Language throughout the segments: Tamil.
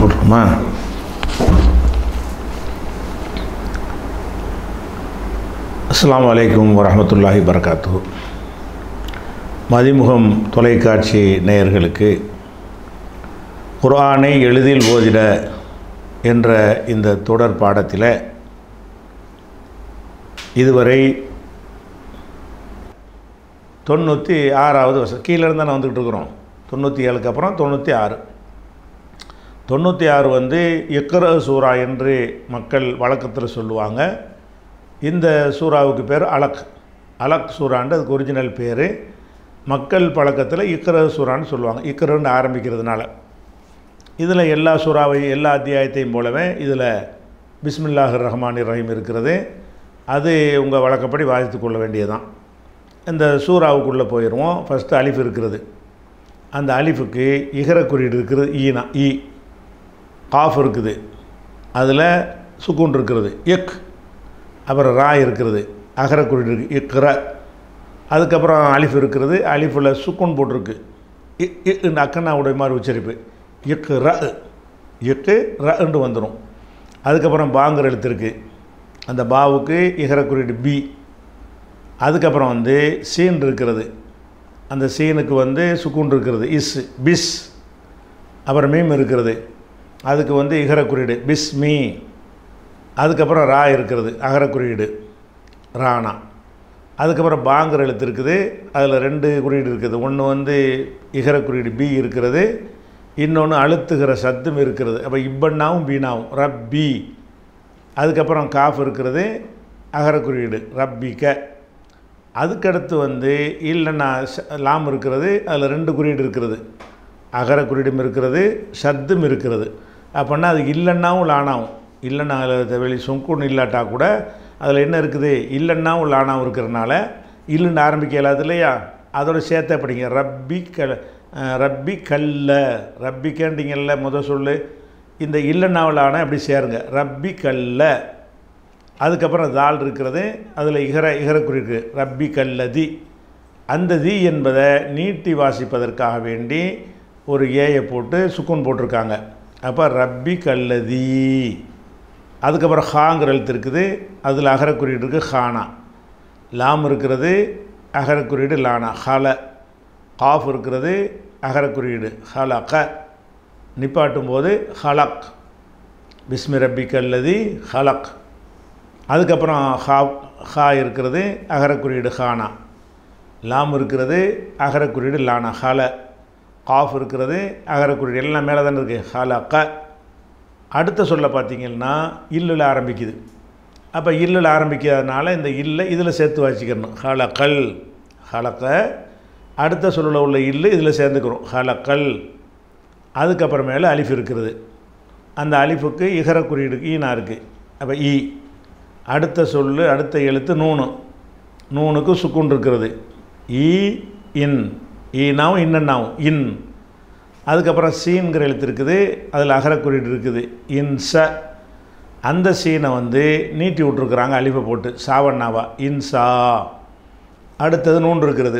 போட்டுருமா அஸ்ஸலாமு அலைக்கும் வரஹ்மத்துல்லாஹி வரகாத்து மதிமுகம் தொலைக்காட்சி நேயர்களுக்கு குர்ஆனை எளிதில் ஓதிட என்ற இந்த தொடர் பாடத்தில் இதுவரை தொண்ணூற்றி ஆறாவது வருஷம் கீழே இருந்து தானே வந்துக்கிட்டு இருக்கிறோம் தொண்ணூற்றி ஏழுக்கு அப்புறம் தொண்ணூற்றி ஆறு தொண்ணூற்றி ஆறு வந்து இக்ர சூரா என்று மக்கள் வழக்கத்தில் சொல்லுவாங்க இந்த சூறாவுக்கு பேர் அலக் அலக் சூறான்னு அதுக்கு ஒரிஜினல் பேர் மக்கள் பழக்கத்தில் இக்ர சூறான்னு சொல்லுவாங்க இக்ரன்னு ஆரம்பிக்கிறதுனால இதில் எல்லா சூறாவையும் எல்லா அத்தியாயத்தையும் போலவே இதில் பிஸ்மில்லாஹ் ரஹ்மான் ரஹீம் இருக்கிறது அது உங்கள் வழக்கப்படி வாசித்து கொள்ள வேண்டியதுதான் இந்த சூறாவுக்குள்ளே போயிடுவோம் ஃபஸ்ட்டு அலிஃப் இருக்கிறது அந்த அலிஃபுக்கு இகர குறியீடு இருக்கிறது ஈனா ஈ காஃப் இருக்குது அதில் சுக்குன் இருக்கிறது எக் அப்புறம் ரா இருக்கிறது அகர குறியீடு இருக்குது இக்ர அதுக்கப்புறம் அலிஃப் இருக்கிறது அலிஃபில் சுக்குன் போட்டிருக்கு இ இந்த அக்கண்ணாவுடைய மாதிரி உச்சரிப்பு இக்கு ர இக்கு ரண்டு வந்துடும் அதுக்கப்புறம் பாங்கிற எழுத்து இருக்குது அந்த பாவுக்கு இகர குறியீடு பி அதுக்கப்புறம் வந்து சீன் இருக்கிறது அந்த சீனுக்கு வந்து சுக்குன் இருக்கிறது இஸ் பிஸ் அப்புறம் மீம் இருக்கிறது அதுக்கு வந்து இகர குறியீடு பிஸ் மீ அதுக்கப்புறம் ரா இருக்கிறது அகர குறியீடு ராணா அதுக்கப்புறம் பாங்கிற எழுத்து இருக்குது அதில் ரெண்டு குறியீடு இருக்குது ஒன்று வந்து இகர குறியீடு பி இருக்கிறது இன்னொன்று அழுத்துகிற சத்தம் இருக்கிறது அப்போ இப்பண்ணாவும் பீனாவும் ரப்பி அதுக்கப்புறம் காஃப் இருக்கிறது அகர குறியீடு ரப்பிக்க அதுக்கடுத்து வந்து இல்லைன்னா லாம் இருக்கிறது அதில் ரெண்டு குறியீடு இருக்கிறது அகர குறியீடும் இருக்கிறது சத்தும் இருக்கிறது அப்படின்னா அது இல்லைன்னாவும் லானாவும் இல்லைன்னா அதில் வெளி சொங்குன்னு இல்லாட்டா கூட அதில் என்ன இருக்குது இல்லைன்னாவும் லானாவும் இருக்கிறனால இல்லைன்னு ஆரம்பிக்க இல்லாது இல்லையா அதோட சேர்த்த படிங்க ரப்பி க ரப்பி கல்ல ரப்பி கேண்டிங்கல்ல முத சொல்லு இந்த இல்லைன்னாவலான அப்படி சேருங்க ரப்பி கல்ல அதுக்கப்புறம் தால் இருக்கிறது அதில் இகர இகரக்குறி இருக்குது ரப்பி கல்லதி அந்த தி என்பதை நீட்டி வாசிப்பதற்காக வேண்டி ஒரு ஏயை போட்டு சுக்குன் போட்டிருக்காங்க அப்போ ரப்பி கல்லதி அதுக்கப்புறம் ஹாங்கிற எழுத்து இருக்குது அதில் அகரக்குறியீடு இருக்குது ஹானா லாம் இருக்கிறது அகரக்குறியீடு லானா ஹல காஃப் இருக்கிறது அகரக்குறியீடு ஹலக நிப்பாட்டும் போது ஹலக் பிஸ்மி ரப்பி கல்லதி ஹலக் அதுக்கப்புறம் ஹா ஹா இருக்கிறது அகரக்குறியீடு ஹானா லாம் இருக்கிறது அகரக்குறியீடு லானா ஹல காஃப் இருக்கிறது அகரக்குறியீடு எல்லாம் மேலே தானே இருக்குது ஹல க அடுத்த சொல்ல பார்த்தீங்கன்னா இல்லில் ஆரம்பிக்குது அப்போ இல்லில் ஆரம்பிக்கிறதுனால இந்த இல்லை இதில் சேர்த்து வச்சுக்கணும் ஹலக்கல் ஹலக்க அடுத்த சொல்லில் உள்ள இல்லு இதில் சேர்ந்துக்கிறோம் ஹலக்கல் அதுக்கப்புறமேல அலிஃப் இருக்கிறது அந்த அலிஃபுக்கு இகர குறியீடு ஈனா இருக்குது அப்போ ஈ அடுத்த சொல்லு அடுத்த எழுத்து நூனு நூனுக்கு சுக்குன் இருக்கிறது ஈ இன் ஈனாவும் இன்னன்னாவும் இன் அதுக்கப்புறம் சீன்கிற எழுத்து இருக்குது அதில் அகர குறியீடு இருக்குது இன்ச அந்த சீனை வந்து நீட்டி விட்ருக்குறாங்க அலிஃபை போட்டு சாவண்ணாவா இன்சா அடுத்தது நூன் இருக்கிறது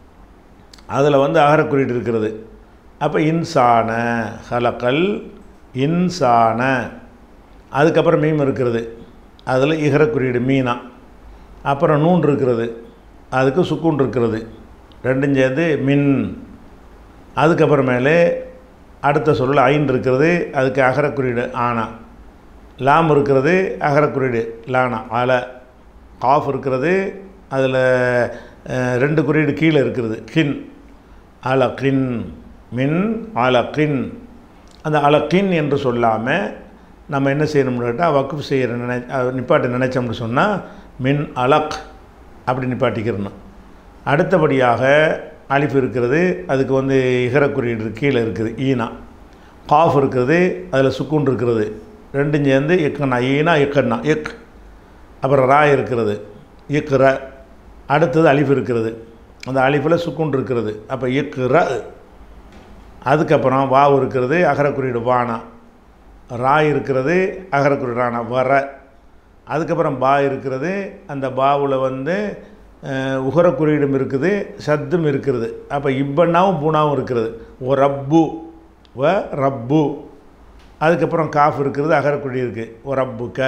அதில் வந்து அகர குறியீடு இருக்கிறது அப்போ இன்சான ஹலக்கல் இன்சான அதுக்கப்புறம் மீம் இருக்கிறது அதில் இகர குறியீடு மீனா அப்புறம் நூன் இருக்கிறது அதுக்கு சுக்குன் இருக்கிறது ரெண்டும் சேர்ந்து மின் அதுக்கப்புறமேலே அடுத்த சொல்ல ஐன் இருக்கிறது அதுக்கு அகரக்குறியீடு ஆனா லாம் இருக்கிறது அகரக்குறியீடு லானா அல காஃப் இருக்கிறது அதில் ரெண்டு குறியீடு கீழே இருக்கிறது கின் அல கின் மின் அல கின் அந்த அலக்கின் என்று சொல்லாமல் நம்ம என்ன செய்யணும்னு கேட்டால் வக்குஃப் செய்கிற நினை நிப்பாட்ட நினைச்சோம்னு சொன்னால் மின் அலக் அப்படி நிப்பாட்டிக்கிறணும் அடுத்தபடியாக அலிஃப் இருக்கிறது அதுக்கு வந்து இகர குறியீடு கீழே இருக்குது ஈனா காஃப் இருக்கிறது அதில் சுக்குன் இருக்கிறது ரெண்டும் சேர்ந்து இக்கண்ணா ஈனா இக்கண்ணா இக் அப்புறம் ரா இருக்கிறது இக்ர அடுத்தது அலிஃப் இருக்கிறது அந்த அலிஃபில் சுக்குன் இருக்கிறது அப்போ இக்ர அதுக்கப்புறம் வாவ் இருக்கிறது அகர குறியீடு வானா ரா இருக்கிறது அகர குறியீடு ரானா வர அதுக்கப்புறம் பா இருக்கிறது அந்த பாவில் வந்து உகர குறியீடும் இருக்குது சத்தும் இருக்கிறது அப்போ இப்பண்ணாவும் பூனாவும் இருக்கிறது ஓ ரப்பு வ ரப்பு அதுக்கப்புறம் காஃப் இருக்கிறது அகரக்குடி இருக்குது ஒரப்புக்க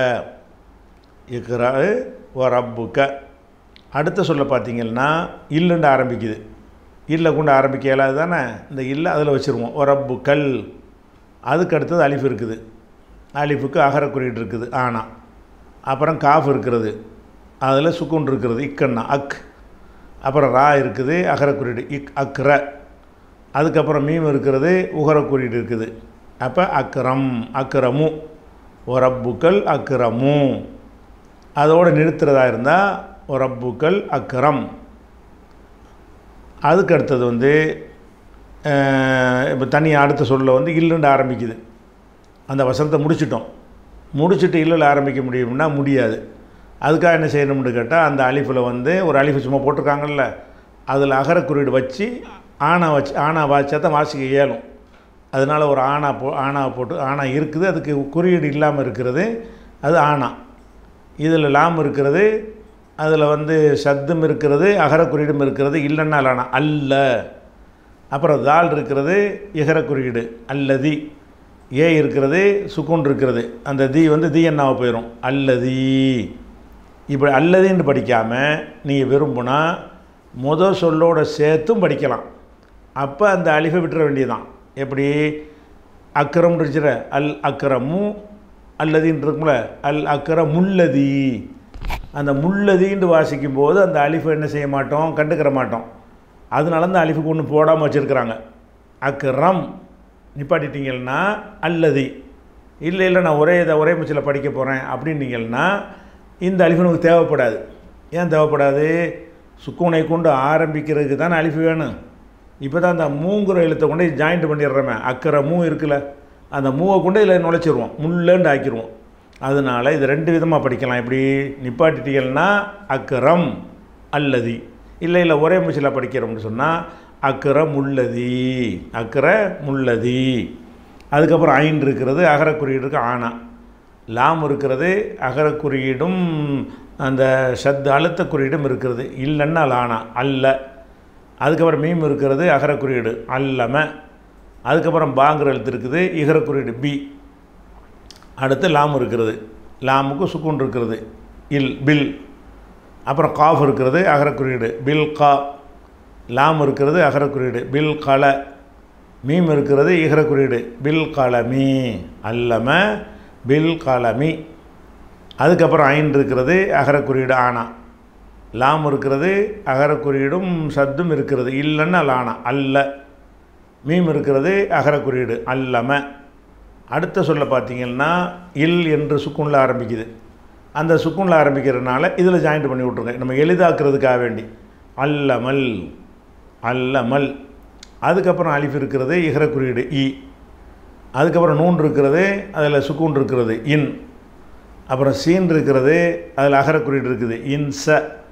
இக்ரா ஒரப்புக்க அடுத்த சொல்ல பார்த்தீங்கன்னா இல்லுண்டு ஆரம்பிக்குது இல்லை கொண்டு ஆரம்பிக்க இயலாது தானே இந்த இல்லை அதில் வச்சுருவோம் ஒரப்புக்கல் அதுக்கு அடுத்தது அலிஃப் இருக்குது அலிஃபுக்கு அகர குறியீடு இருக்குது ஆனா அப்புறம் காஃப் இருக்கிறது அதில் சுக்குன் இருக்கிறது இக்கண்ணா அக் அப்புறம் ரா இருக்குது அகர குறியீடு இக் அக்ர அதுக்கப்புறம் மீம் இருக்கிறது உகர குறியீடு இருக்குது அப்போ அக்ரம் அக்ரமு ஒரப்புக்கள் அக்ரமு அதோடு நிறுத்துறதா இருந்தால் ஒரப்புக்கள் அக்ரம் அதுக்கு அடுத்தது வந்து இப்போ தனி அடுத்த சொல்ல வந்து இல்லுண்டு ஆரம்பிக்குது அந்த வசனத்தை முடிச்சிட்டோம் முடிச்சுட்டு இல்லில் ஆரம்பிக்க முடியும்னா முடியாது அதுக்காக என்ன செய்யணும்னு கேட்டால் அந்த அலிஃபில் வந்து ஒரு அலிஃபு சும்மா போட்டிருக்காங்கல்ல அதில் அகர குறியீடு வச்சு ஆனா வச்சு ஆனா வாச்சா தான் வாசிக்க இயலும் அதனால் ஒரு ஆனா போ ஆனா போட்டு ஆனா இருக்குது அதுக்கு குறியீடு இல்லாமல் இருக்கிறது அது ஆனா இதில் லாம் இருக்கிறது அதில் வந்து சத்தும் இருக்கிறது அகர குறியீடும் இருக்கிறது இல்லைன்னா லானா அல்ல அப்புறம் தால் இருக்கிறது இகர குறியீடு அல்லதி ஏ இருக்கிறது சுக்குன் இருக்கிறது அந்த தி வந்து தி என்னாவை போயிடும் அல்லதி இப்படி அல்லதின்னு படிக்காமல் நீங்கள் விரும்புனா முத சொல்லோட சேர்த்தும் படிக்கலாம் அப்போ அந்த அலிஃபை விட்டுற வேண்டியதுதான் எப்படி அக்கரம் இருந்துச்சுல அல் அக்கரமு அல்லதின்னு இருக்கும்ல அல் அக்கர முல்லதி அந்த முல்லதின்னு வாசிக்கும் போது அந்த அலிஃபை என்ன செய்ய மாட்டோம் கண்டுக்கிற மாட்டோம் அதனால அந்த அலிஃபுக்கு ஒன்று போடாமல் வச்சுருக்குறாங்க அக்ரம் நிப்பாட்டிட்டீங்கன்னா அல்லதி இல்லை இல்லை நான் ஒரே இதை ஒரே முச்சில் படிக்க போகிறேன் அப்படின்னீங்கன்னா இந்த அலிஃபு நமக்கு தேவைப்படாது ஏன் தேவைப்படாது சுக்கூனை கொண்டு ஆரம்பிக்கிறதுக்கு தானே அலிஃபு வேணும் இப்போ தான் அந்த மூங்குற எழுத்தை கொண்டு ஜாயிண்ட் பண்ணிடுறோமே அக்கறை மூ இருக்குல்ல அந்த மூவை கொண்டு இதில் நுழைச்சிருவோம் முள்ளண்டு ஆக்கிடுவோம் அதனால் இது ரெண்டு விதமாக படிக்கலாம் இப்படி நிப்பாட்டிட்டீங்கன்னா அக்கரம் அல்லதி இல்லை இல்லை ஒரே மூச்சில் படிக்கிறோம்னு சொன்னால் அக்கர முள்ளதி அக்கர முள்ளதி அதுக்கப்புறம் ஐன் இருக்கிறது அகர குறியீடுக்கு ஆனா லாம் இருக்கிறது அகர குறியீடும் அந்த சத் அழுத்த குறியீடும் இருக்கிறது இல்லைன்னா லானா அல்ல அதுக்கப்புறம் மீம் இருக்கிறது அகர குறியீடு அல்லம அதுக்கப்புறம் பாங்கிற எழுத்து இருக்குது இகர குறியீடு பி அடுத்து லாம் இருக்கிறது லாமுக்கு சுக்குன் இருக்கிறது இல் பில் அப்புறம் காஃப் இருக்கிறது அகர குறியீடு பில் கா லாம் இருக்கிறது அகர குறியீடு பில் கல மீம் இருக்கிறது இகர குறியீடு பில் கலமி அல்லம பில் கலமி அதுக்கப்புறம் ஐன் இருக்கிறது அகர குறியீடு ஆனா லாம் இருக்கிறது அகர குறியீடும் சத்தும் இருக்கிறது இல்லைன்னா லானா அல்ல மீம் இருக்கிறது அகர குறியீடு அல்லம அடுத்த சொல்ல பார்த்தீங்கன்னா இல் என்று சுக்குனில் ஆரம்பிக்குது அந்த சுக்குனில் ஆரம்பிக்கிறதுனால இதில் ஜாயிண்ட் பண்ணி விட்ருங்க நம்ம எளிதாக்குறதுக்காக வேண்டி அல்லமல் அல்லமல் அதுக்கப்புறம் அலிஃப் இருக்கிறது இகர குறியீடு இ அதுக்கப்புறம் நூன் இருக்கிறது அதில் சுக்கூன் இருக்கிறது இன் அப்புறம் சீன் இருக்கிறது அதில் அகர குறியீடு இருக்குது இன்ச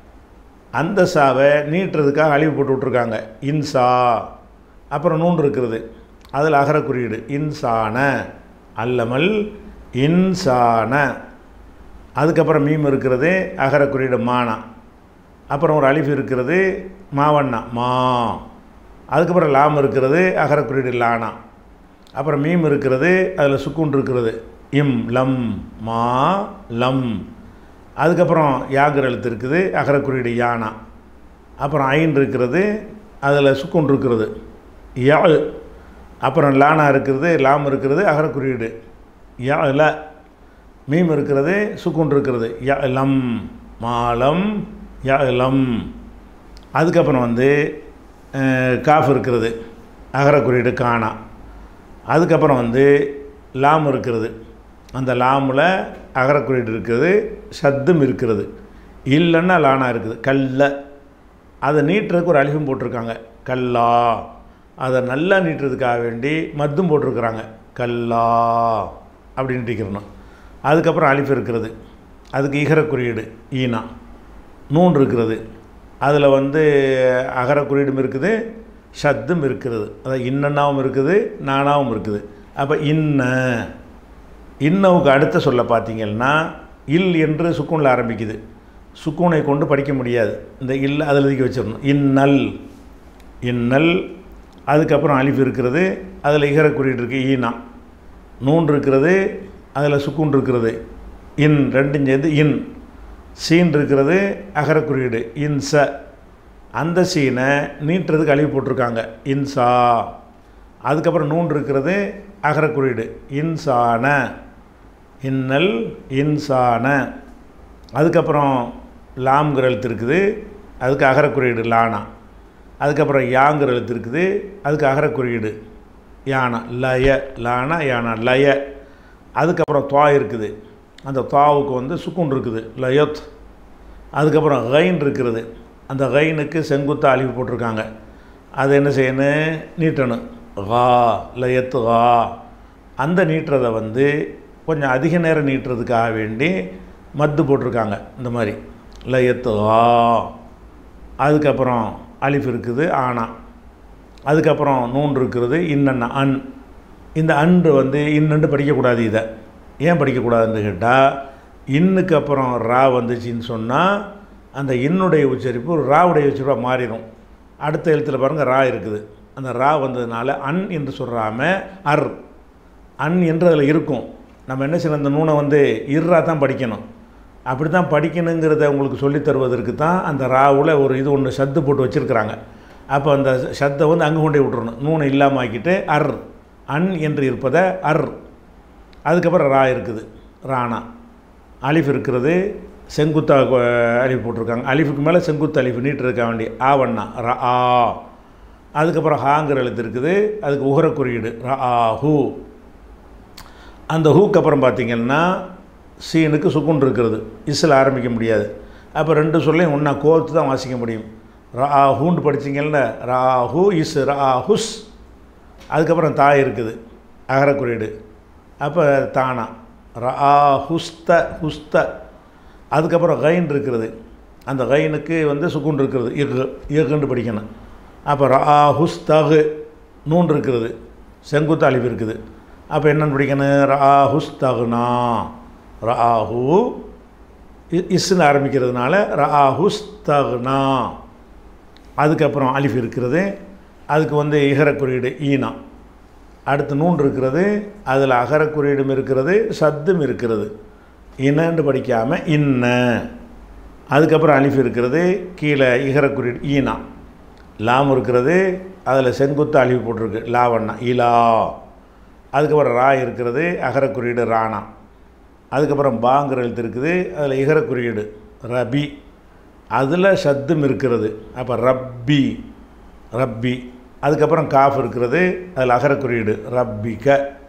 அந்த சாவை நீட்டுறதுக்காக அழிவு போட்டு விட்ருக்காங்க இன்சா அப்புறம் நூன் இருக்கிறது அதில் அகர குறியீடு இன்சான அல்லமல் இன்சான அதுக்கப்புறம் மீம் இருக்கிறது அகர குறியீடு மானா அப்புறம் ஒரு அலிஃப் இருக்கிறது மாவண்ணா மா அதுக்கப்புறம் லாம் இருக்கிறது அகர குறியீடு லானா அப்புறம் மீம் இருக்கிறது அதில் சுக்குன் இருக்கிறது இம் லம் மா லம் அதுக்கப்புறம் யாகர் எழுத்து இருக்குது அகர குறியீடு யானா அப்புறம் ஐன் இருக்கிறது அதில் சுக்குன் இருக்கிறது யா அப்புறம் லானா இருக்கிறது லாம் இருக்கிறது அகர குறியீடு யா ல மீம் இருக்கிறது சுக்குன் இருக்கிறது ய லம் மாலம் ய லம் அதுக்கப்புறம் வந்து அஹ், காஃப் இருக்கிறது அகர குறியீடு காணா அதுக்கப்புறம் வந்து லாம் இருக்கிறது அந்த லாமில் அகர குறியீடு இருக்கிறது சத்தும் இருக்கிறது இல்லைன்னா லானா இருக்குது கல்ல அதை நீட்டுறதுக்கு ஒரு அழிவும் போட்டிருக்காங்க கல்லா அதை நல்லா நீட்டுறதுக்காக வேண்டி மத்தும் போட்டிருக்கிறாங்க கல்லா அப்படின்னு நீட்டிக்கிறணும் அதுக்கப்புறம் அலிஃப் இருக்கிறது அதுக்கு இகர குறியீடு ஈனா நூன் இருக்கிறது அதில் வந்து அகர குறியீடும் இருக்குது ஷத்தும் இருக்கிறது அதாவது இன்னன்னாவும் இருக்குது நானாவும் இருக்குது அப்போ இன்ன இன்னவுக்கு அடுத்த சொல்ல பார்த்தீங்கன்னா இல் என்று சுக்கூனில் ஆரம்பிக்குது சுக்கூனை கொண்டு படிக்க முடியாது இந்த இல் அதில் ஒதுக்கி வச்சிடணும் இன்னல் இன்னல் அதுக்கப்புறம் அலிஃப் இருக்கிறது அதில் இகர குறியீடு இருக்குது ஈனா நூன் இருக்கிறது அதில் சுக்குன் இருக்கிறது இன் ரெண்டும் சேர்ந்து இன் சீன் இருக்கிறது அகர குறியீடு இன்ச அந்த சீனை நீட்டுறதுக்கு அழிவு போட்டிருக்காங்க இன்சா அதுக்கப்புறம் நூன் இருக்கிறது அகர குறியீடு இன்சான இன்னல் இன்சான அதுக்கப்புறம் லாம்ங்கிற எழுத்து இருக்குது அதுக்கு அகர குறியீடு லானா அதுக்கப்புறம் யாங்கிற எழுத்து இருக்குது அதுக்கு அகர குறியீடு யானா லய லானா யானா லய அதுக்கப்புறம் துவா இருக்குது அந்த துவாவுக்கு வந்து சுக்குன் இருக்குது லயத் அதுக்கப்புறம் கைன் இருக்கிறது அந்த கைனுக்கு செங்குத்தா அழிவு போட்டிருக்காங்க அது என்ன செய்யணும் நீட்டணும் கா லயத்து கா அந்த நீட்டுறதை வந்து கொஞ்சம் அதிக நேரம் நீட்டுறதுக்காக வேண்டி மத்து போட்டிருக்காங்க இந்த மாதிரி லயத்து கா அதுக்கப்புறம் அலிஃப் இருக்குது ஆனா அதுக்கப்புறம் நூன் இருக்கிறது இன்னென்ன அன் இந்த அன்று வந்து இன்னண்டு படிக்கக்கூடாது இதை ஏன் படிக்கக்கூடாதுன்னு கேட்டால் இன்னுக்கு அப்புறம் ரா வந்துச்சுன்னு சொன்னால் அந்த இன்னுடைய உச்சரிப்பு ராவுடைய உச்சரிப்பாக மாறிடும் அடுத்த எழுத்தில் பாருங்கள் ரா இருக்குது அந்த ரா வந்ததுனால அன் என்று சொல்கிறாம அர் அன் என்று அதில் இருக்கும் நம்ம என்ன செய்யணும் அந்த நூனை வந்து இர்ரா தான் படிக்கணும் அப்படி தான் படிக்கணுங்கிறத உங்களுக்கு சொல்லித் தருவதற்கு தான் அந்த ராவில் ஒரு இது ஒன்று சத்து போட்டு வச்சுருக்குறாங்க அப்போ அந்த சத்தை வந்து அங்கே கொண்டே விட்டுறணும் நூனை இல்லாமல் ஆக்கிட்டு அர் அன் என்று இருப்பதை அர் அதுக்கப்புறம் ரா இருக்குது ராணா அலிஃப் இருக்கிறது செங்குத்தா கொ- அலிஃப் போட்டிருக்காங்க அலிஃபுக்கு மேலே செங்குத்து அலிஃப் நீட்டிருக்க வேண்டிய ஆவண்ணா ர ஆ அதுக்கப்புறம் ஹாங்கிற எழுத்து இருக்குது அதுக்கு உகர குறியீடு ர ஆ ஹூ அந்த ஹூக்கு அப்புறம் பார்த்தீங்கன்னா சீனுக்கு சுக்குன் இருக்கிறது இஸ்ஸில் ஆரம்பிக்க முடியாது அப்போ ரெண்டு சொல்லையும் ஒன்றா கோர்த்து தான் வாசிக்க முடியும் ரா ஹூண்டு படிச்சிங்கன்னா ரா ஹூ இஸ் ரா ஹுஸ் அதுக்கப்புறம் தாய் இருக்குது அகர குறியீடு அப்போ தானா ரா ஹுஸ்த ஹுஸ்த அதுக்கப்புறம் கைன் இருக்கிறது அந்த கைனுக்கு வந்து சுக்குன் இருக்கிறது இகு இகுன்னு படிக்கணும் அப்போ ரா ஹுஸ்தகு நூன் இருக்கிறது செங்குத்து அழிவு இருக்குது அப்போ என்னென்னு படிக்கணும் ரா ஹுஸ்தகுனா ராஹு இஸ்ன்னு ஆரம்பிக்கிறதுனால ராஹுஸ்தகுனா அதுக்கப்புறம் அலிஃப் இருக்கிறது அதுக்கு வந்து இகர குறியீடு ஈனா அடுத்து நூன் இருக்கிறது அதில் அகர குறியீடும் இருக்கிறது சத்தும் இருக்கிறது இனன்னு படிக்காமல் இன்ன அதுக்கப்புறம் அலிஃப் இருக்கிறது கீழே இகர குறியீடு ஈனா லாம் இருக்கிறது அதில் செங்குத்து அழிவு போட்டிருக்கு லாவண்ணா இலா அதுக்கப்புறம் ரா இருக்கிறது அகர குறியீடு ராணா அதுக்கப்புறம் பாங்கிற எழுத்து இருக்குது அதில் இகர குறியீடு ரபி அதில் சத்தும் இருக்கிறது அப்போ ரப்பி ரப்பி அதுக்கப்புறம் காஃப் இருக்கிறது அதில் அகர குறியீடு ரப்பிக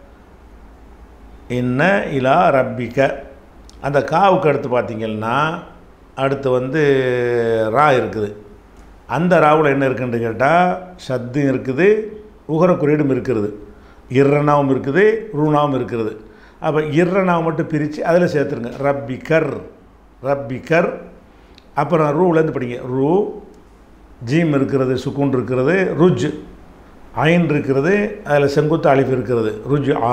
இன்ன இலா ரப்பிக அந்த காவுக்கு அடுத்து பார்த்திங்கன்னா அடுத்து வந்து ரா இருக்குது அந்த ராவில் என்ன இருக்குன்னு கேட்டால் சத்தும் இருக்குது உகர குறியீடும் இருக்கிறது இர்ரனாவும் இருக்குது ரூணாவும் இருக்கிறது அப்போ இர்ரனாவை மட்டும் பிரித்து அதில் சேர்த்துருங்க ரப்பிகர் ரப்பிகர் அப்புறம் ரூலேருந்து படிங்க ரூ ஜீம் இருக்கிறது சுக்குன் இருக்கிறது ருஜ் ஐன் இருக்கிறது அதில் செங்குத்து அழிப்பு இருக்கிறது ருஜ் ஆ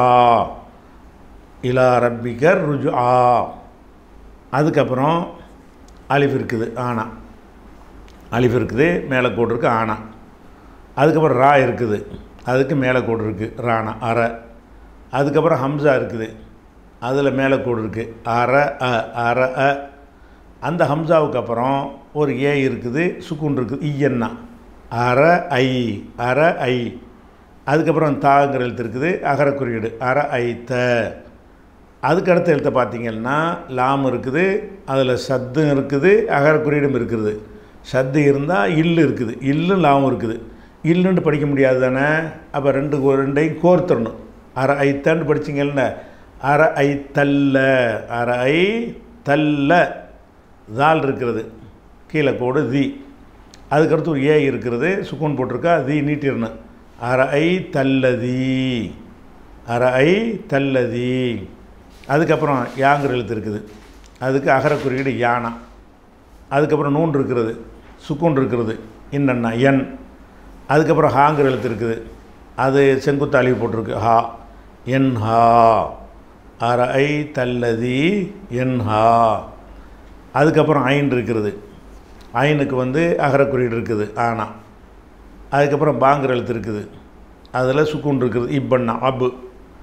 இலா ரப்பிகர் ருஜ் ஆ அதுக்கப்புறம் அலிஃப் இருக்குது ஆனா அலிஃப் இருக்குது மேலே கோடு இருக்குது ஆனா அதுக்கப்புறம் ரா இருக்குது அதுக்கு மேலே கோடு இருக்குது ராணா அற அதுக்கப்புறம் ஹம்சா இருக்குது அதில் மேலே கோடு இருக்குது அற அ அற அ அந்த ஹம்சாவுக்கு அப்புறம் ஒரு ஏ இருக்குது சுக்குன் இருக்குது ஐயன்னா அற ஐ அற ஐ அதுக்கப்புறம் தாங்கிற எழுத்து இருக்குது அகர குறியீடு அற ஐ த அதுக்கு அடுத்த எழுத்தை பார்த்தீங்கன்னா லாம் இருக்குது அதில் சத்தும் இருக்குது அகர குறியீடும் இருக்குது சத்து இருந்தால் இல்லு இருக்குது இல்லும் லாமும் இருக்குது இல்லுன்னு படிக்க முடியாது தானே அப்போ ரெண்டு கோ- ரெண்டையும் கோர்த்துடணும் அரை ஐ தன்னு படிச்சிங்கன்னா அரை ஐ தல்ல அரை ஐ தல்ல தால் இருக்கிறது கீழே கோடு தி அதுக்கடுத்து ஒரு ஏ இருக்கிறது சுக்கூன் போட்டிருக்கா தி நீட்டிடணும் அரை ஐ தல்லதி அரை ஐ தல்லதி அதுக்கப்புறம் யாங்கிற எழுத்து இருக்குது அதுக்கு அகர குறியீடு யானா அதுக்கப்புறம் நூன் இருக்கிறது சுக்கூன் இருக்கிறது இன்னன்னா என் அதுக்கப்புறம் ஹாங்கிற எழுத்து இருக்குது அது செங்குத்து அழிவு போட்டிருக்கு ஹா என் ஹா அர ஐ தல்லதி என் ஹா அதுக்கப்புறம் ஐன் இருக்கிறது ஐனுக்கு வந்து அகர குறியீடு இருக்குது ஆனா அதுக்கப்புறம் பாங்கிற எழுத்து இருக்குது அதில் சுக்கூன் இருக்குது இப்பண்ணா அபு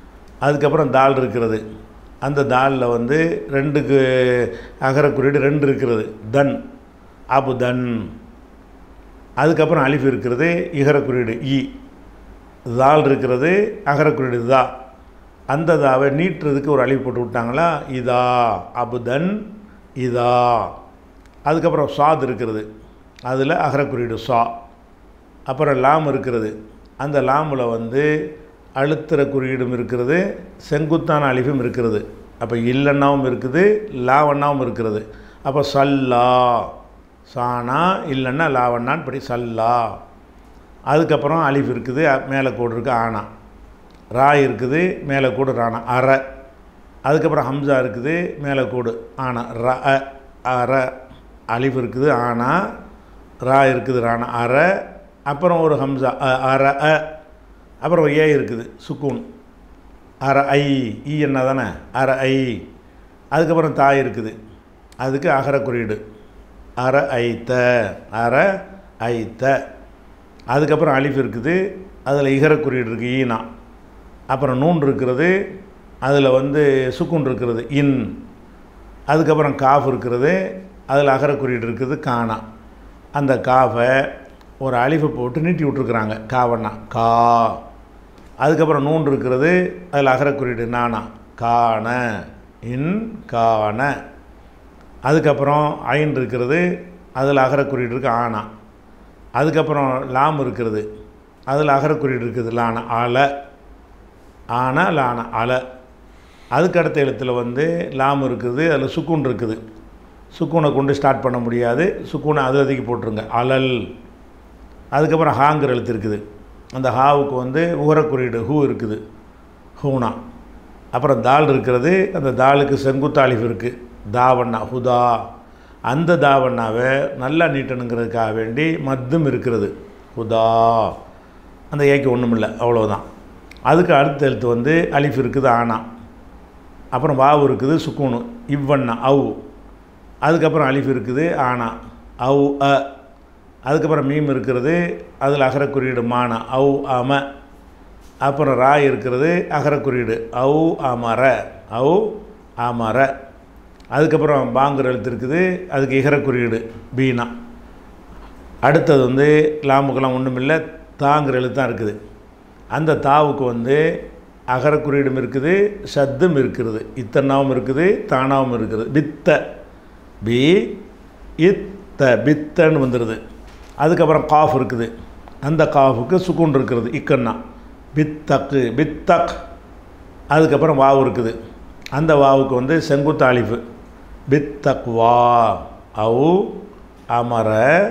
அதுக்கப்புறம் தால் இருக்கிறது அந்த தாலில் வந்து ரெண்டுக்கு அகர குறியீடு ரெண்டு இருக்கிறது தன் அபு தன் அதுக்கப்புறம் அலிஃப் இருக்கிறது இகர குறியீடு இ தால் இருக்கிறது அகர குறியீடு தா அந்த தாவை நீட்டுறதுக்கு ஒரு அழிவு போட்டு விட்டாங்களா இதா அபுதன் இதா அதுக்கப்புறம் சாத் இருக்கிறது அதில் அகர குறியீடு சா அப்புறம் லாம் இருக்கிறது அந்த லாமில் வந்து அழுத்துற குறியீடும் இருக்கிறது செங்குத்தான அழிவும் இருக்கிறது அப்போ இல்லைன்னாவும் இருக்குது லாவண்ணாவும் இருக்கிறது அப்போ சல்லா சானா இல்லைன்னா லாவண்ணான்னு படி சல்லா அதுக்கப்புறம் அலிஃப் இருக்குது அ- மேலே கோடு இருக்குது ஆனா ரா இருக்குது மேலே கோடு ராணா அற அதுக்கப்புறம் ஹம்சா இருக்குது மேலே கோடு ஆனா ர அ, அற அலிஃப் இருக்குது ஆனா ரா இருக்குது ராணா அற அப்புறம் ஒரு ஹம்சா அ, அற அ அப்புறம் ஏ இருக்குது சுக்கூன் அற ஐ ஈ என்ன தானே அற ஐ அதுக்கப்புறம் தாய் இருக்குது அதுக்கு அகர குறியீடு அற ஐத்த அற ஐத்த அதுக்கப்புறம் அலிஃப் இருக்குது அதில் இகர குறியீடு இருக்குது ஈனா அப்புறம் நூன் இருக்கிறது அதில் வந்து சுக்குன் இருக்கிறது இன் அதுக்கப்புறம் காஃப் இருக்கிறது அதில் அகர குறியீடு இருக்குது கானா அந்த காஃபை ஒரு அலிஃபை போட்டு நீட்டி விட்ருக்குறாங்க காவண்ணா கா அதுக்கப்புறம் நூன் இருக்கிறது அதில் அகர குறியீடு நானா காண இன் காண அதுக்கப்புறம் ஐன் இருக்கிறது அதில் அகர குறியீடு இருக்குது ஆனா அதுக்கப்புறம் லாம் இருக்கிறது அதில் அகர குறியீடு இருக்குது லான அல ஆனா லான அல அதுக்கு அடுத்த எழுத்தில் வந்து லாம் இருக்குது அதில் சுக்கூன் இருக்குது சுக்கூனை கொண்டு ஸ்டார்ட் பண்ண முடியாது சுக்கூனை அது அதுக்கு போட்டுருங்க அலல் அதுக்கப்புறம் ஹாங்கிற எழுத்து இருக்குது அந்த ஹாவுக்கு வந்து உகர குறியீடு ஹூ இருக்குது ஹூனா அப்புறம் தால் இருக்கிறது அந்த தாலுக்கு செங்குத்தாலிஃப் இருக்குது தாவண்ணா ஹுதா அந்த தாவண்ணாவை நல்லா நீட்டணுங்கிறதுக்காக வேண்டி மத்தும் இருக்கிறது ஹுதா அந்த ஏக்கு ஒன்றும் இல்லை அவ்வளோதான் அதுக்கு அடுத்த எழுத்து வந்து அலிஃப் இருக்குது ஆனா அப்புறம் வாவு இருக்குது சுக்கூனு இவ்வண்ணா அவு அதுக்கப்புறம் அலிஃப் இருக்குது ஆனா அவு அ அதுக்கப்புறம் மீம் இருக்கிறது அதில் அகர குறியீடு மானா அவு அம அப்புறம் ரா இருக்கிறது அகர குறியீடு அவு அமர அவு அமர அதுக்கப்புறம் பாங்குற எழுத்து இருக்குது அதுக்கு இகர குறியீடு பீனா அடுத்தது வந்து லாமுக்கெல்லாம் ஒன்றும் இல்லை தாங்கிற எழுத்து தான் இருக்குது அந்த தாவுக்கு வந்து அகர குறியீடும் இருக்குது சத்தும் இருக்கிறது இத்தனாவும் இருக்குது தானாவும் இருக்குது பித்த பி இத்த பித்தன்னு வந்துடுது அதுக்கப்புறம் காஃப் இருக்குது அந்த காஃபுக்கு சுக்குன் இருக்கிறது இக்கன்னா பித்தக்கு பித்தக் அதுக்கப்புறம் வாவு இருக்குது அந்த வாவுக்கு வந்து செங்குத்தாலிஃபு பித்தக்வா அவு அமர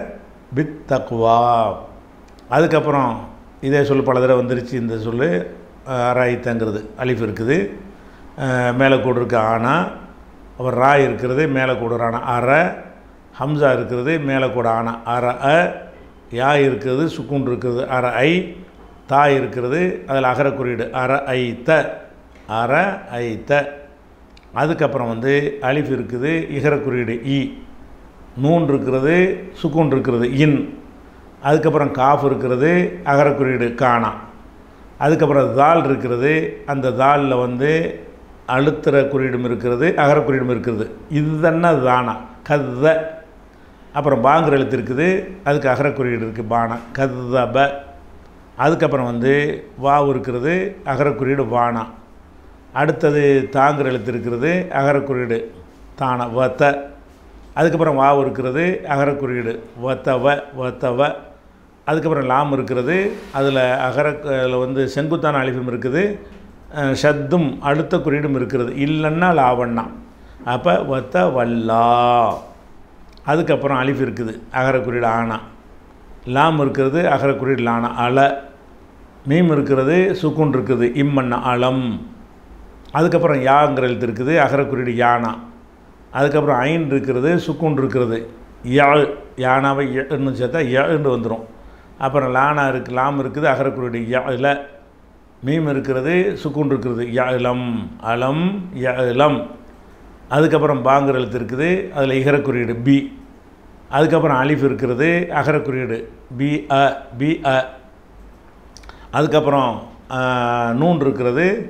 பித்தக்வா அதுக்கப்புறம் இதே சொல் பல தடவை வந்துருச்சு இந்த சொல் ராயித்தங்கிறது அலிஃப் இருக்குது அஹ், மேலே கூடு இருக்கு ஆனா அப்புறம் ரா இருக்கிறது மேலே கூடு ஆனா அற ஹம்சா இருக்கிறது மேலே கூட ஆனா அற அ யா இருக்கிறது சுக்குன் இருக்கிறது அற ஐ தா இருக்கிறது அதில் அகர குறியீடு அற ஐ த அற ஐ த அதுக்கப்புறம் வந்து அலிஃப் இருக்குது இகர குறியீடு இ நூன் இருக்கிறது சுக்குன் இருக்கிறது இன் அதுக்கப்புறம் காஃப் இருக்கிறது அகர குறியீடு காணா அதுக்கப்புறம் தால் இருக்கிறது அந்த தாலில் வந்து அழுத்துற குறியீடும் இருக்கிறது அகர குறியீடும் இருக்கிறது இது தானே தானா கத அப்புறம் பாங்கிற எழுத்து இருக்குது அதுக்கு அகர குறியீடு இருக்குது பானா கதப அதுக்கப்புறம் வந்து வாவு இருக்கிறது அகர குறியீடு வானா அடுத்தது தாங்கிற எழுத்து இருக்கிறது அகர குறியீடு தான வத்த அதுக்கப்புறம் வாவு இருக்கிறது அகர குறியீடு வத்தவ வத்தவ அதுக்கப்புறம் லாம் இருக்கிறது அதில் அகர அதில் வந்து செங்குத்தான அழிவும் இருக்குது அஹ், ஷத்தும் அடுத்த குறியீடும் இருக்கிறது இல்லைன்னா லாவண்ணா அப்போ வத்த வல்லா அதுக்கப்புறம் அலிஃப் இருக்குது அகர குறியீடு ஆனா லாம் இருக்கிறது அகர குறியீடு லானா அல மீம் இருக்கிறது சுக்குன் இருக்குது இம்மன்னா அலம் அதுக்கப்புறம் யாங்கிற எழுத்து இருக்குது அகர குறியீடு யானா அதுக்கப்புறம் ஐன் இருக்கிறது சுக்குன் இருக்கிறது யாழ் யானாவை என்னு சேர்த்தா ஏன்னு வந்துடும் அப்புறம் லானா இருக்குது லாம் இருக்குது அகர குறியீடு யா இல மீம் இருக்கிறது சுக்குன் இருக்கிறது யா இலம் அலம் ய இலம் அதுக்கப்புறம் பாங்கிற எழுத்து இருக்குது அதில் இகர குறியீடு பி அதுக்கப்புறம் அலிஃப் இருக்கிறது அகர குறியீடு பி அ பி அ அதுக்கப்புறம் ஆ, நூன் இருக்கிறது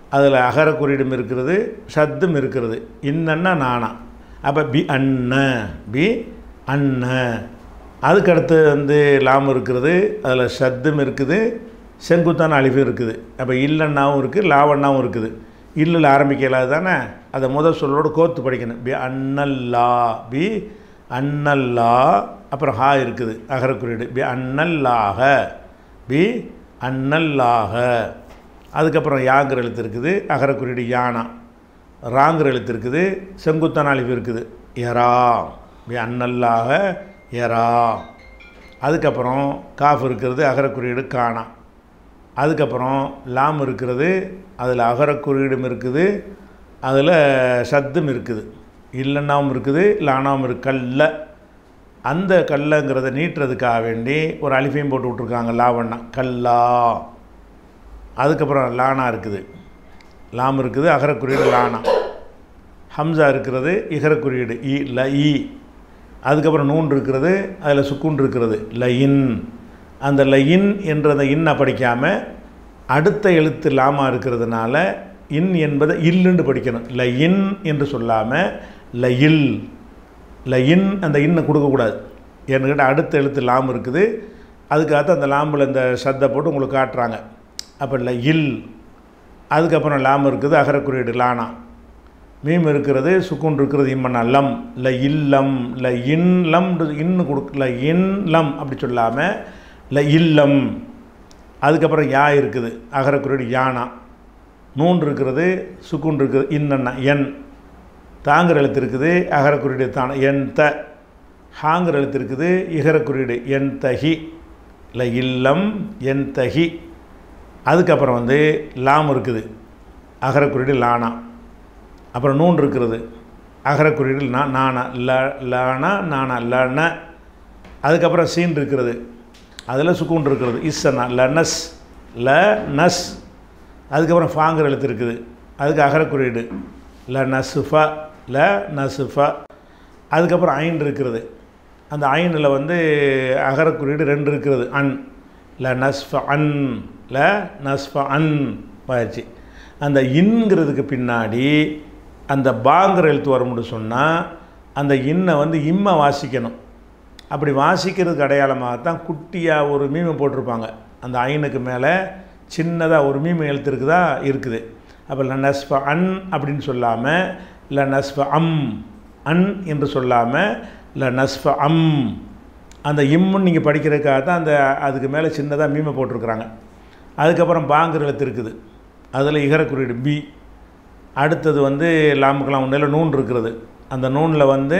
அதில் அகர குறியீடும் இருக்கிறது ஷத்தும் இருக்கிறது இன்னன்னா நானா அப்போ பி அன்ன பி அன்ன அதுக்கடுத்து வந்து லாம் இருக்கிறது அதில் ஷத்தும் இருக்குது செங்குத்தான அழிவும் இருக்குது அப்போ இல்லன்னாவும் இருக்குது லாவண்ணாவும் இருக்குது இல்லில் ஆரம்பிக்கலாது தானே அதை முதல் சொல்லோடு கோத்து படிக்கணும் பி அன்னல்லா பி அன்னல்லா அப்புறம் ஹா இருக்குது அகர குறியீடு பி அன்னல்லாக பி அன்னல்லாக அதுக்கப்புறம் யாங்கிற எழுத்து இருக்குது அகர குறியீடு யானா ராங்கிற எழுத்து இருக்குது செங்குத்தான அழிவு இருக்குது எரா பி அன்னல்லாக எரா அதுக்கப்புறம் காஃப் இருக்கிறது அகர குறியீடு காணா அதுக்கப்புறம் லாம் இருக்கிறது அதில் அகர குறியீடும் இருக்குது அதில் சத்தும் இருக்குது இல்லைன்னாவும் இருக்குது லானாவும் இருக்கு கல்ல அந்த கல்லங்கிறத நீட்டுறதுக்காக வேண்டி ஒரு அலிஃபையும் போட்டு விட்ருக்காங்க லாவண்ணா கல்லா அதுக்கப்புறம் லானா இருக்குது லாம் இருக்குது அகர குறியீடு லானா ஹம்சா இருக்கிறது இகர குறியீடு இ ல இ அதுக்கப்புறம் நூன் இருக்கிறது அதில் சுக்குன் இருக்கிறது லயின் அந்த லயின் என்ற அந்த இன்னை படிக்காமல் அடுத்த எழுத்து லாமா இருக்கிறதுனால இன் என்பதை இல்லுன்னு படிக்கணும் லயின் என்று சொல்லாமல் லயில் லயின் அந்த இன்னை கொடுக்கக்கூடாது என்கிட்ட அடுத்த எழுத்து லாம் இருக்குது அதுக்காக அந்த லாம்பில் இந்த சத்தை போட்டு உங்களுக்கு காட்டுறாங்க அப்போ லயில் அதுக்கப்புறம் லாம் இருக்குது அகர குறியீடு லானா மீம் இருக்கிறது சுக்குன் இருக்கிறது இம்மன்னா லம் ல இல்லம் ல இன் லம் இன்னு கொடுக்க ல இன் லம் அப்படி சொல்லாமல் ல இல்லம் அதுக்கப்புறம் யா இருக்குது அகர குறியீடு யானா நூன் இருக்கிறது சுக்குன் இருக்குது இன்னன்னா என் தாங்கிற எழுத்து இருக்குது அகர குறியீடு தான என் த ஹாங்கிற எழுத்து இருக்குது இகர குறியீடு என் தஹி ல இல்லம் என் தஹி அதுக்கப்புறம் வந்து லாம் இருக்குது அகர குறியீடு லானா அப்புறம் நூன் இருக்கிறது அகர குறியீடு நா நானா ல லானா நானா லன அதுக்கப்புறம் சீன் இருக்கிறது அதில் சுக்கூன் இருக்கிறது இஸ்ஸனா லனஸ் ல நஸ் அதுக்கப்புறம் ஃபாங்கிற எழுத்து இருக்குது அதுக்கு அகர குறியீடு ல நசுஃபா ல நசுஃபா அதுக்கப்புறம் ஐன் இருக்கிறது அந்த ஐனில் வந்து அகர குறியீடு ரெண்டு இருக்கிறது அன் ல நஸ்ஃப அன் ல நஸ்ஃப அன் பயிற்சி அந்த இன்கிறதுக்கு பின்னாடி அந்த பாங்கிற எழுத்து வரும்னு சொன்னால் அந்த இன்னை வந்து இம்மை வாசிக்கணும் அப்படி வாசிக்கிறதுக்கு அடையாளமாக தான் குட்டியாக ஒரு மீமை போட்டிருப்பாங்க அந்த ஐனுக்கு மேலே சின்னதாக ஒரு மீமை எழுத்து இருக்குதா இருக்குது அப்போ ல நஸ்ஃப அன் அப்படின்னு சொல்லாமல் ல நஸ்ஃப அம் அன் என்று சொல்லாமல் ல நஸ்ஃப அம் அந்த இம்முன்னு நீங்கள் படிக்கிறதுக்காக தான் அந்த அதுக்கு மேலே சின்னதாக மீமை போட்டிருக்கிறாங்க அதுக்கப்புறம் பாங்கிற எழுத்து இருக்குது அதில் இகர குறியீடு பி அடுத்தது வந்து லாமுக்கெல்லாம் ஒன்றில் நூன் இருக்கிறது அந்த நூனில் வந்து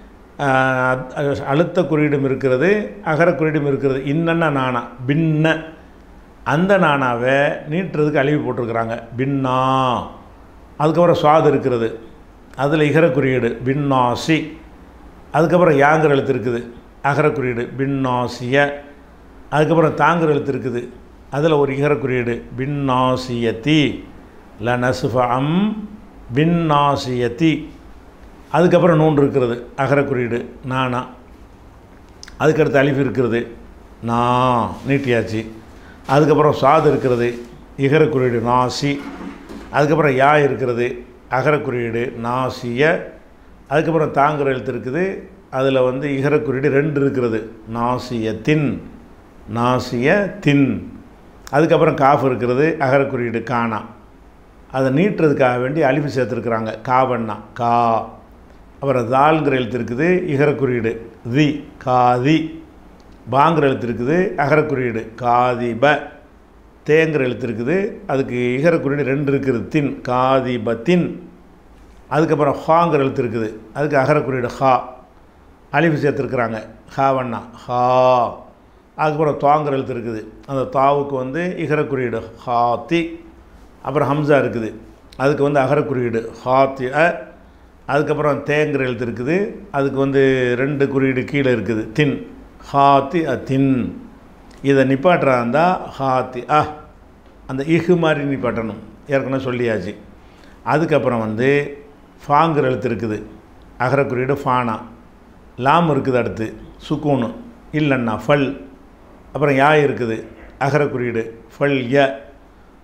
ஆஹ், அழுத்த குறியீடும் இருக்கிறது அகர குறியீடும் இருக்கிறது இன்னன்னா நானா பின்ன அந்த நானாவை நீட்டுறதுக்கு அழிவு போட்டிருக்கிறாங்க பின்னா அதுக்கப்புறம் சுவாது இருக்கிறது அதில் இகர குறியீடு பின்னாசி அதுக்கப்புறம் யாங்கிற எழுத்து இருக்குது அகர குறியீடு பின்னாசிய அதுக்கப்புறம் தாங்கிற எழுத்து இருக்குது அதில் ஒரு இகர குறியீடு பின்னாசியத்தி ல நசுஃப அம் பின்னாசியத்தி அதுக்கப்புறம் நூன் இருக்கிறது அகர குறியீடு நானா அதுக்கடுத்து அலிஃப் இருக்கிறது நா நீட்டியாச்சு அதுக்கப்புறம் சாது இருக்கிறது இகர குறியீடு நாசி அதுக்கப்புறம் யா இருக்கிறது அகர குறியீடு நாசிய அதுக்கப்புறம் தாங்கிற எழுத்து இருக்குது அதில் வந்து இகர குறியீடு ரெண்டு இருக்கிறது நாசியத்தின் நாசிய தின் அதுக்கப்புறம் காஃப் இருக்கிறது அகர குறியீடு காணா அதை நீட்டுறதுக்காக வேண்டி அலிஃபு சேர்த்துருக்குறாங்க காவண்ணா கா அப்புறம் தால்ங்கிற எழுத்து இருக்குது இகர குறியீடு தி காதி பாங்கிற எழுத்து இருக்குது அகர குறியீடு காதிப தேங்கிற எழுத்து இருக்குது அதுக்கு இகர குறியீடு ரெண்டு இருக்குது தின் காதிபத்தின் அதுக்கப்புறம் ஹாங்கிற எழுத்து இருக்குது அதுக்கு அகர குறியீடு ஹா அலிஃபு சேர்த்துருக்குறாங்க ஹாவண்ணா ஹா அதுக்கப்புறம் தாங்கிற எழுத்து இருக்குது அந்த தாவுக்கு வந்து இகர குறியீடு ஹாத்தி அப்புறம் ஹம்சா இருக்குது அதுக்கு வந்து அகர குறியீடு ஹாத்தி அ அதுக்கப்புறம் தேங்கிற எழுத்து இருக்குது அதுக்கு வந்து ரெண்டு குறியீடு கீழே இருக்குது தின் ஹாத்தி அ தின் இதை நிப்பாட்டுறா இருந்தால் ஹாத்தி அ அந்த இஹு மாதிரி நிப்பாட்டணும் ஏற்கனவே சொல்லியாச்சு அதுக்கப்புறம் வந்து ஃபாங்கிற எழுத்து இருக்குது அகர குறியீடு ஃபானா லாம் இருக்குது அடுத்து சுக்கூனு இல்லைன்னா ஃபல் அப்புறம் யா இருக்குது அகர குறியீடு ஃபல் ய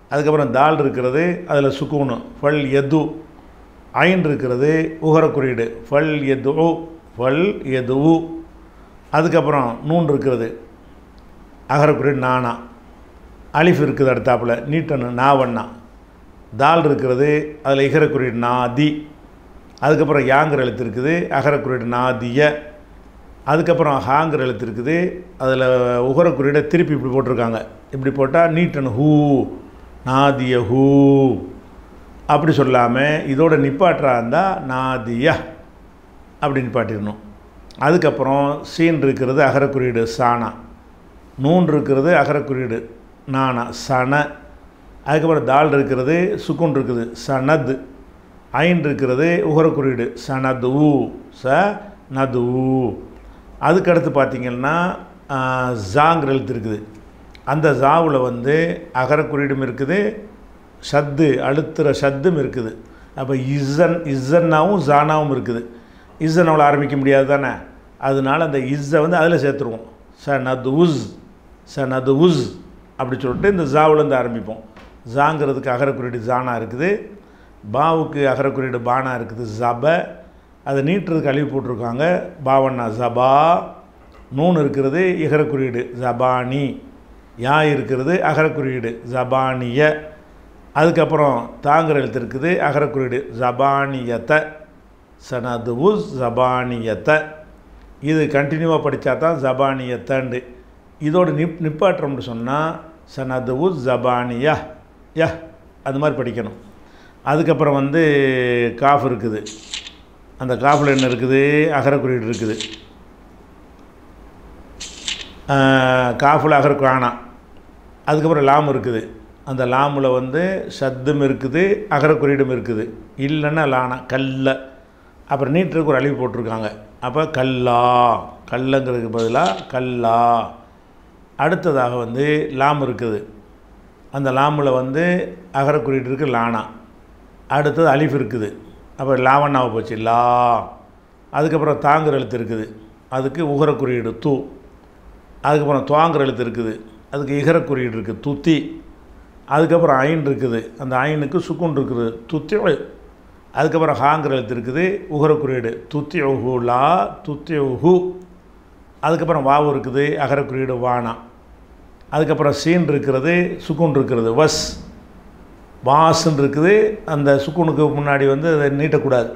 அதுக்கப்புறம் தால் இருக்கிறது அதில் சுக்கூனு ஃபல் எது ஐன் இருக்கிறது உகர குறியீடு ஃபல் எது ஃபல் எது அதுக்கப்புறம் நூன் இருக்கிறது அகர குறியீடு நானா அலிஃப் இருக்குது அடுத்தாப்புல நீட்டனு நாவண்ணா தால் இருக்கிறது அதில் இகர குறியீடு நாதி அதுக்கப்புறம் யாங்கிற எழுத்து இருக்குது அகர குறியீடு நாதிய அதுக்கப்புறம் ஹாங்கிற எழுத்து இருக்குது அதில் உகர குறியீடை திருப்பி இப்படி போட்டிருக்காங்க இப்படி போட்டால் நீட்டன் ஹூ நாதிய ஹூ அப்படி சொல்லாமல் இதோட நிப்பாற்றா இருந்தால் நாதிய அப்படி நிப்பாட்டிடணும் அதுக்கப்புறம் சீன் இருக்கிறது அகர குறியீடு சானா நூன் இருக்கிறது அகர குறியீடு நானா சன அதுக்கப்புறம் தால் இருக்கிறது சுக்குன் இருக்குது சனது ஐன் இருக்கிறது உகர குறியீடு சனது ச நது அதுக்கடுத்து பார்த்திங்கன்னா ஜாங்கிற எழுத்து இருக்குது அந்த ஜாவில் வந்து அகர குறியீடும் இருக்குது ஷத்து அழுத்துற ஷத்தும் இருக்குது அப்போ இசன் இசன்னாவும் ஜானாவும் இருக்குது இசனோட ஆரம்பிக்க முடியாது தானே அதனால அந்த இஸ்ஸை வந்து அதில் சேர்த்துருவோம் ச நது உஸ் ச நது உஸ் அப்படி சொல்லிட்டு இந்த ஜாவிலேருந்து ஆரம்பிப்போம் ஜாங்கிறதுக்கு அகர குறியீடு ஜானா இருக்குது பாவுக்கு அகர குறியீடு பானா இருக்குது ஜப அதை நீட்டுறதுக்கு அழிவு போட்டிருக்காங்க பாவண்ணா ஜபா நூன் இருக்கிறது இகர குறியீடு ஜபானி யா இருக்கிறது அகர குறியீடு ஜபானிய அதுக்கப்புறம் தாங்கிற எழுத்து இருக்குது அகர குறியீடு ஜபானியத்தை சனது உஸ் ஜபானியத்தை இது கண்டினியூவாக படித்தா தான் ஜபானியத்தண்டு இதோட நிப் நிப்பாற்றம்னு சொன்னால் சனது உஸ் ஜபானியா யா அது மாதிரி படிக்கணும் அதுக்கப்புறம் வந்து காஃப் இருக்குது அந்த காஃபில் என்ன இருக்குது அகர குறியீடு இருக்குது காஃபில் அகர காணா அதுக்கப்புறம் லாம் இருக்குது அந்த லாமில் வந்து சத்தும் இருக்குது அகர குறியீடும் இருக்குது இல்லைன்னா லானா கல்ல அப்புறம் நீட்டுக்கு ஒரு அழிவு போட்டிருக்காங்க அப்போ கல்லா கல்லங்கிறதுக்கு பதிலாக கல்லா அடுத்ததாக வந்து லாம் இருக்குது அந்த லாமில் வந்து அகர குறியீடு இருக்குது லானா அடுத்தது அலிஃப் இருக்குது அப்போ லாவண்ணாவை போச்சு லா அதுக்கப்புறம் தாங்குற எழுத்து இருக்குது அதுக்கு உகர குறியீடு தூ அதுக்கப்புறம் துவாங்குற எழுத்து இருக்குது அதுக்கு இகர குறியீடு இருக்குது துத்தி அதுக்கப்புறம் ஐன் இருக்குது அந்த ஐனுக்கு சுக்குன் இருக்குது துத்தி அதுக்கப்புறம் ஹாங்கிற எழுத்து இருக்குது உகர குறியீடு துத்தி ஹூ லா துத்தி ஹூ அதுக்கப்புறம் வாவு இருக்குது அகர குறியீடு வானா அதுக்கப்புறம் சீன் இருக்கிறது சுக்குன் இருக்கிறது வஸ் வாசுன்னு இருக்குது அந்த சுக்குனுக்கு முன்னாடி வந்து அதை நீட்டக்கூடாது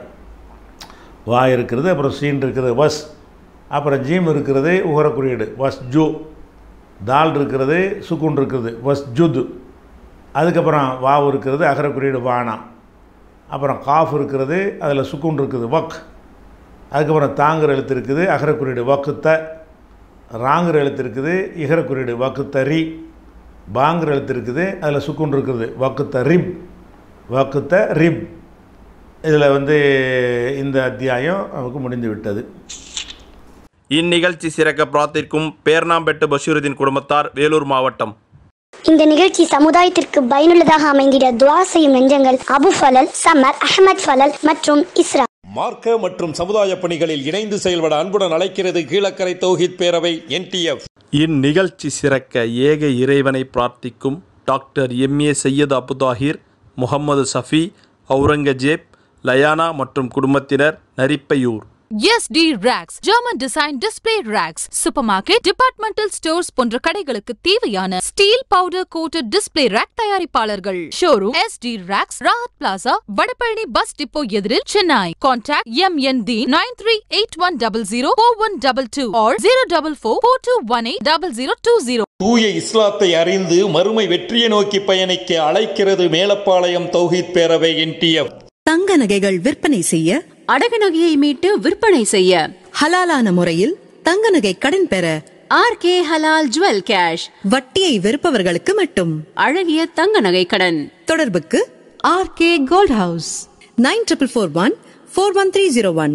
வா இருக்கிறது அப்புறம் சீன் இருக்குது வஸ் அப்புறம் ஜீம் இருக்கிறது உகர குறியீடு வஸ் ஜூ தால் இருக்கிறது சுக்குன் இருக்குது வஸ் ஜுது அதுக்கப்புறம் வாவு இருக்கிறது அகர குறியீடு வானா அப்புறம் காஃப் இருக்கிறது அதில் சுக்குன் இருக்குது வக் அதுக்கப்புறம் தாங்குற எழுத்து இருக்குது அகர குறியீடு வக்குத்த ராங்குற எழுத்து இருக்குது இகர குறியீடு வக்குத்தரி பாங்கிற எழுத்து இருக்குது அதில் சுக்குன் இருக்குது வக்குத்த ரிப் வக்குத்த ரிப் இதில் வந்து இந்த அத்தியாயம் நமக்கு முடிந்து விட்டது இந்நிகழ்ச்சி சிறக்க பிரார்த்திக்கும் பேர்ணாம்பெட்டு பஷீருதீன் குடும்பத்தார் வேலூர் மாவட்டம் இந்த நிகழ்ச்சி சமுதாயத்திற்கு பயனுள்ளதாக அமைந்திட துவா செய்யும் நெஞ்சங்கள் அபு ஃபலல் சமர் அஹமத் ஃபலல் மற்றும் இஸ்ரா மார்க்க மற்றும் சமுதாய பணிகளில் இணைந்து செயல்பட அன்புடன் அழைக்கிறது கீழக்கரை தௌஹித் பேரவை என்டிஎஃப் இந்நிகழ்ச்சி சிறக்க ஏக இறைவனை பிரார்த்திக்கும் டாக்டர் எம்ஏ சையத் அபுதாஹிர் முகமது சஃபி அவுரங்கஜேப் லயானா மற்றும் குடும்பத்தினர் Narippaiyur SD Racks, German Design Display Racks, Supermarket, Departmental Stores போன்ற கடைகளுக்கு தேவையான steel powder coated display rack தயாரிப்பாளர்கள் showroom SD Racks, Rahat plaza Vadapalani bus depot எதிரில் Chennai contact M N D nine three eight one double zero four one double two or zero double four four two one eight double zero two zero தூய இஸ்லாத்தை அறிந்து மறுமை வெற்றியை நோக்கி பயணிக்க அழைக்கிறது மேலப்பாளையம் தௌஹித் பேரவை என்டிஎஃப் தங்க நகைகள் விற்பனை செய்ய அடகு நகையை மீட்டு விற்பனை செய்ய ஹலாலான முறையில் தங்க நகை கடன் பெற ஆர் கே ஹலால் ஜுவல் கேஷ் வட்டியை வெறுப்பவர்களுக்கு மட்டும் அழகிய தங்க நகை கடன் தொடர்புக்கு R K gold house nine triple four one four one three zero one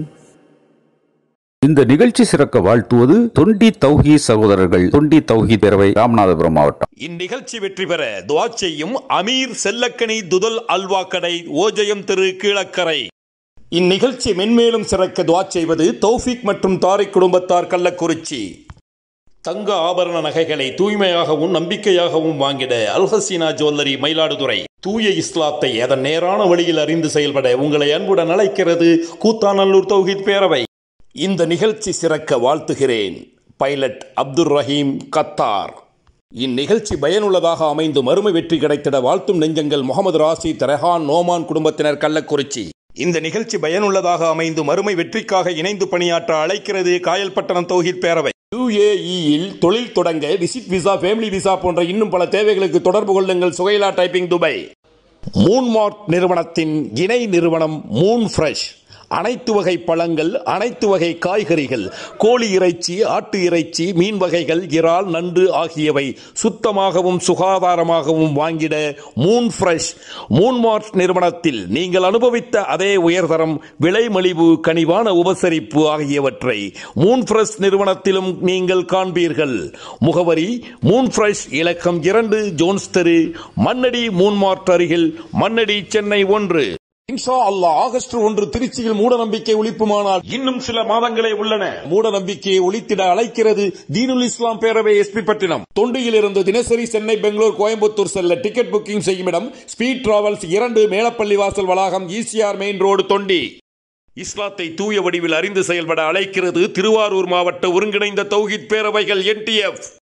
இந்த நிகழ்ச்சி சிறக்க வாழ்த்துவது தொண்டி தௌஹி சகோதரர்கள் தொண்டி தௌஹி பேரவை ராமநாதபுரம் மாவட்டம் இந்நிகழ்ச்சி வெற்றி பெற துவா செய்யும் அமீர் செல்லக்கனி துதல் அல்வா கடை ஓஜயம் திரு கீழக்கரை இந்நிகழ்ச்சி மென்மேலும் சிறக்க துவா செய்வது தௌஃபிக் மற்றும் தாரிக் குடும்பத்தார் கள்ளக்குறிச்சி தங்க ஆபரண நகைகளை தூய்மையாகவும் நம்பிக்கையாகவும் வாங்கிட அல்ஹசீனா ஜுவல்லரி மயிலாடுதுறை தூய இஸ்லாத்தை அதன் நேரான வழியில் அறிந்து செயல்பட உங்களை அன்புடன் அழைக்கிறது கூத்தாநல்லூர் தௌஹீத் பேரவை இந்த நிகழ்ச்சி சிறக்க வாழ்த்துகிறேன் பைலட் அப்துல் ரஹீம் கத்தார் இந்நிகழ்ச்சி பயனுள்ளதாக அமைந்து மறுமை வெற்றி கிடைத்திட வாழ்த்தும் நெஞ்சங்கள் முகமது ராசி ரெஹான் நோமான் குடும்பத்தினர் கள்ளக்குறிச்சி இந்த நிகழ்ச்சி பயனுள்ளதாக அமைந்து மறுமை வெற்றிக்காக இணைந்து பணியாற்ற அழைக்கிறது காயல்பட்டணம் தௌஹீத் பேரவை யுஏஇயில் தொழில் தொடங்க விசிட் விசா ஃபேமிலி விசா போன்ற இன்னும் பல தேவைகளுக்கு தொடர்பு கொள்ளுங்கள் சுகைலா டைப்பிங் துபாய் மூன்மார்ட் நிறுவனத்தின் இணை நிறுவனம் மூன் ஃப்ரெஷ் அனைத்து வகை பழங்கள் அனைத்து வகை காய்கறிகள் கோழி இறைச்சி ஆட்டு இறைச்சி மீன் வகைகள் இறால் நண்டு ஆகியவை சுத்தமாகவும் சுகாதாரமாகவும் வாங்கிட மூன் ஃப்ரெஷ் மூன்மார்ட் நிறுவனத்தில் நீங்கள் அனுபவித்த அதே உயர்தரம் விலை மலிவு கனிவான உபசரிப்பு ஆகியவற்றை மூன் ஃப்ரெஷ் நிறுவனத்திலும் நீங்கள் காண்பீர்கள் முகவரி மூன் ஃப்ரெஷ் இலக்கம் இரண்டு ஜோன்ஸ் தெரு மன்னடி மூன்மார்ட் அருகில் மன்னடி சென்னை ஒன்று இன்ஷா அல்லாஹ் ஆகஸ்ட் ஒன்று திருச்சியில் மூட நம்பிக்கை ஒழிப்புமானால் இன்னும் சில மாதங்களே உள்ளன மூட நம்பிக்கையை ஒழித்திட அழைக்கிறது தீனுல் இஸ்லாம் பேரவை எஸ்பி பட்டினம் தொண்டியில் இருந்து தினசரி சென்னை பெங்களூர் கோயம்புத்தூர் செல்ல டிக்கெட் புக்கிங் செய்யும் இடம் ஸ்பீட் டிராவல்ஸ் இரண்டு மேலப்பள்ளி வாசல் வளாகம் ஈசிஆர் மெயின் ரோடு தொண்டி இஸ்லாத்தை தூய வடிவில் அறிந்து செயல்பட அழைக்கிறது திருவாரூர் மாவட்ட ஒருங்கிணைந்த தௌஹித் பேரவைகள் என்டிஎஃப்